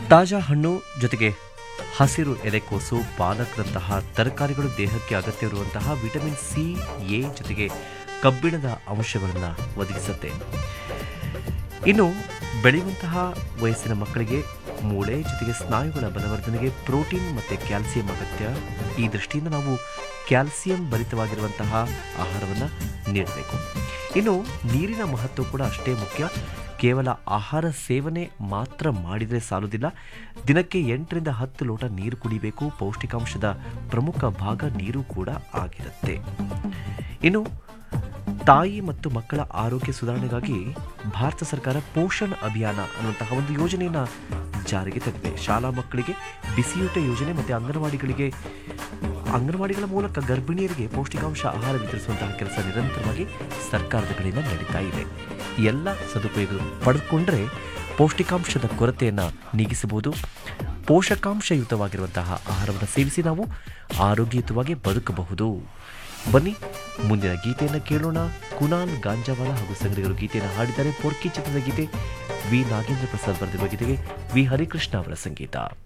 ತಾಜಾ ಹಣ್ಣು ಜೊತೆಗೆ ಹಸಿರು ಎಲೆಕೋಸು ಪಾಲಕ್ರಂತಹ ತರಕಾರಿಗಳು ದೇಹಕ್ಕೆ ಅಗತ್ಯವಿರುವಂತಹ ವಿಟಮಿನ್ ಸಿ ಎ ಜೊತೆಗೆ ಕಬ್ಬಿಣದ ಅಂಶಗಳನ್ನು ಒದಗಿಸುತ್ತೆ ಇನ್ನು ಬೆಳೆಯುವಂತಹ ವಯಸ್ಸಿನ ಮಕ್ಕಳಿಗೆ ಮೂಳೆ ಜೊತೆಗೆ ಸ್ನಾಯುಗಳ ಬಲವರ್ಧನೆಗೆ ಪ್ರೋಟೀನ್ ಮತ್ತು ಕ್ಯಾಲ್ಸಿಯಂ ಅಗತ್ಯ ಈ ದೃಷ್ಟಿಯಿಂದ ನಾವು ಕ್ಯಾಲ್ಸಿಯಂ ಭರಿತವಾಗಿರುವಂತಹ ಆಹಾರವನ್ನು ನೀಡಬೇಕು ಇನ್ನು ನೀರಿನ ಮಹತ್ವ ಕೂಡ ಅಷ್ಟೇ ಮುಖ್ಯ ಕೇವಲ ಆಹಾರ ಸೇವನೆ ಮಾತ್ರ ಮಾಡಿದರೆ ಸಾಲುವುದಿಲ್ಲ ದಿನಕ್ಕೆ ಎಂಟರಿಂದ ಹತ್ತು ಲೋಟ ನೀರು ಕುಡಿಬೇಕು ಪೌಷ್ಟಿಕಾಂಶದ ಪ್ರಮುಖ ಭಾಗ ನೀರು ಕೂಡ ಆಗಿರುತ್ತೆ ಇನ್ನು ತಾಯಿ ಮತ್ತು ಮಕ್ಕಳ ಆರೋಗ್ಯ ಸುಧಾರಣೆಗಾಗಿ ಭಾರತ ಸರ್ಕಾರ ಪೋಷಣ್ ಅಭಿಯಾನ ಅನ್ನುವಂತಹ ಒಂದು ಯೋಜನೆಯನ್ನು ಜಾರಿಗೆ ತಂದಿದೆ ಶಾಲಾ ಮಕ್ಕಳಿಗೆ ಬಿಸಿಯೂಟ ಯೋಜನೆ ಮತ್ತು ಅಂಗನವಾಡಿಗಳಿಗೆ ಅಂಗನವಾಡಿಗಳ ಮೂಲಕ ಗರ್ಭಿಣಿಯರಿಗೆ ಪೌಷ್ಟಿಕಾಂಶ ಆಹಾರ ವಿತರಿಸುವಂತಹ ಕೆಲಸ ನಿರಂತರವಾಗಿ ಸರ್ಕಾರದ ಕಡೆಯಿಂದ ನಡೀತಾ ಇದೆ ಎಲ್ಲ ಸದುಪಯೋಗ ಪಡೆದುಕೊಂಡ್ರೆ ಪೌಷ್ಟಿಕಾಂಶದ ಕೊರತೆಯನ್ನು ನೀಗಿಸಬಹುದು ಪೋಷಕಾಂಶಯುತವಾಗಿರುವಂತಹ ಆಹಾರವನ್ನು ಸೇವಿಸಿ ನಾವು ಆರೋಗ್ಯಯುತವಾಗಿ ಬದುಕಬಹುದು ಬನ್ನಿ ಮುಂದಿನ ಗೀತೆಯನ್ನು ಕೇಳೋಣ ಕುನಾಲ್ ಗಾಂಜಾವಾಲ ಹಾಗೂ ಸಂಗಡಿಗರು ಗೀತೆಯನ್ನು ಹಾಡಿದ್ದಾರೆ ಪೊರ್ಕಿ ಚಿತ್ರದ ಗೀತೆ ವಿ ನಾಗೇಂದ್ರ ಪ್ರಸಾದ್ ಬರೆದಿರುವ ಗೀತೆಗೆ ವಿ ಹರಿಕೃಷ್ಣ ಅವರ ಸಂಗೀತ